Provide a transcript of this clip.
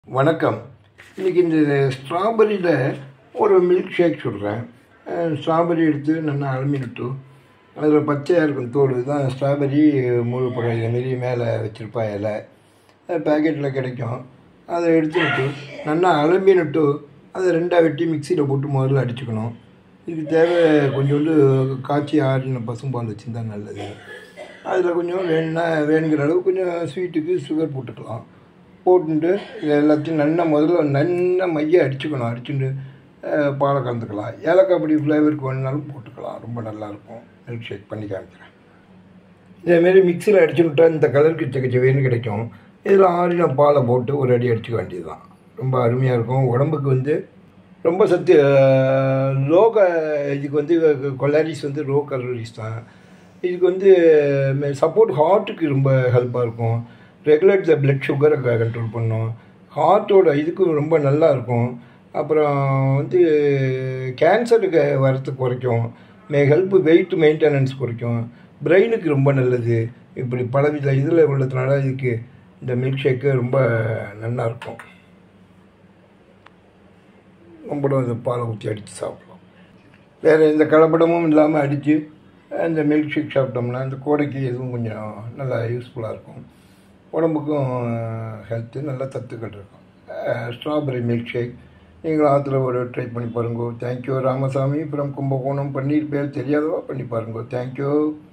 வணக்கம் இன்றைக்கி இந்த ஸ்ட்ராபெரியில் ஒரு மில்க் ஷேக் சொல்கிறேன் ஸ்ட்ராபெரி எடுத்து நல்லா அலமினிட்டு அதில் பச்சையாக இருக்கும் தோல் தான் ஸ்ட்ராபெரி முழு பழம் இதுமாரி மேலே வச்சுருப்பா இலை பேக்கெட்டில் கிடைக்கும் அதை எடுத்துக்கிட்டு நல்லா அலம்பினுட்டு அதை ரெண்டாக வெட்டி மிக்சியில் போட்டு முதல்ல அடிச்சுக்கணும் இதுக்கு தேவை கொஞ்சோண்டு காய்ச்சி ஆறின பசும்பால் வச்சுருந்தா நல்லது அதில் கொஞ்சம் வேணும்னா வேணுங்கிற அளவு கொஞ்சம் ஸ்வீட்டுக்கு சுகர் போட்டுக்கலாம் போட்டுட்டு இது எல்லாத்தையும் நல்லா முதல்ல நல்லா மைய அடிச்சுக்கணும் அடிச்சுட்டு அஹ், பாலை கலந்துக்கலாம் ஏலக்காய் பொடி ஃப்ளேவருக்கு வேணுனாலும் போட்டுக்கலாம் ரொம்ப நல்லாயிருக்கும் மில்க் ஷேக் பண்ணி காமிக்கிறேன் இதேமாரி மிக்சியில் அடிச்சு விட்டா இந்த கலருக்கு செக்கச்சவேன்னு கிடைக்கும் இதில் ஆறின பாலை போட்டு ஒரு அடி அடிச்சுக்க வேண்டியது தான் ரொம்ப அருமையாக இருக்கும் உடம்புக்கு வந்து ரொம்ப சத்து லோ க இதுக்கு வந்து கொலாரிஸ் வந்து லோ கலோரிஸ் தான் இதுக்கு வந்து சப்போர்ட் ஹார்ட்டுக்கு ரொம்ப ஹெல்ப்பாக இருக்கும் ரெகுலேட் த பிளட் சுகரை கண்ட்ரோல் பண்ணும் ஹார்ட்டோட இதுக்கும் ரொம்ப நல்லா இருக்கும் அப்புறம் வந்து கேன்சருக்கு வரத்து குறைக்கும் மே ஹெல்ப் வெயிட் மெயின்டெனன்ஸ் குறைக்கும் பிரெயினுக்கு ரொம்ப நல்லது இப்படி பலவித இதில் உள்ளதுனால இதுக்கு இந்த மில்க் ஷேக்கு ரொம்ப நல்லா இருக்கும் நம்மளும் இந்த பாலை ஊற்றி அடித்து சாப்பிடலாம் வேறு எந்த கலப்படமும் இல்லாமல் அடித்து இந்த மில்க் ஷேக் சாப்பிட்டோம்னா இந்த கோடைக்கு எதுவும் கொஞ்சம் நல்லா யூஸ்ஃபுல்லாக இருக்கும் உடம்புக்கும் ஹெல்த்து நல்ல சத்துக்கள் இருக்கும் ஸ்ட்ராபெரி மில்க் ஷேக் நீங்களும் ஆற்றுல ஒரு ட்ரை பண்ணி பாருங்க தேங்க்யூ ராமசாமி ஃப்ரம் கும்பகோணம் பன்னீர் பேர் தெரியாதவா பண்ணி பாருங்க தேங்க்யூ